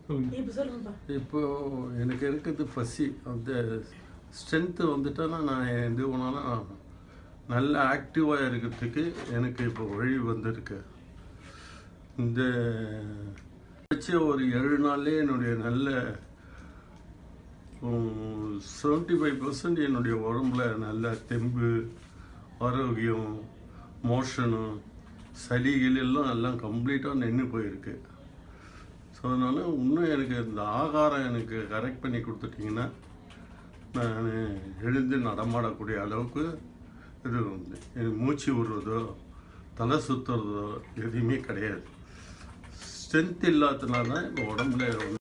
இப்போ சொல்லுங்கப்பா இப்போ எனக்கு இருக்கிறது பசி அந்த ஸ்ட்ரென்த்து வந்துட்டா நான் எது வேணாலும் நல்ல ஆக்டிவாக இருக்கிறதுக்கு எனக்கு இப்போ வழி வந்திருக்கு இந்த வச்சு ஒரு ஏழு நாள்லேயே என்னுடைய நல்ல செவன்டி ஃபைவ் பர்சன்ட் என்னுடைய உடம்புல நல்ல தெம்பு ஆரோக்கியம் மோஷனு சளிகள் எல்லாம் எல்லாம் கம்ப்ளீட்டாக நின்று போயிருக்கு ஸோ அதனால் இன்னும் எனக்கு இந்த ஆகாரம் எனக்கு கரெக்ட் பண்ணி கொடுத்துட்டிங்கன்னா நான் எழுந்து நடமாடக்கூடிய அளவுக்கு இது வந்து எனக்கு மூச்சு விடுறதோ தலை சுற்றுறதோ எதுவுமே கிடையாது ஸ்ட்ரென்த் இல்லாததுனால தான் இப்போ உடம்புல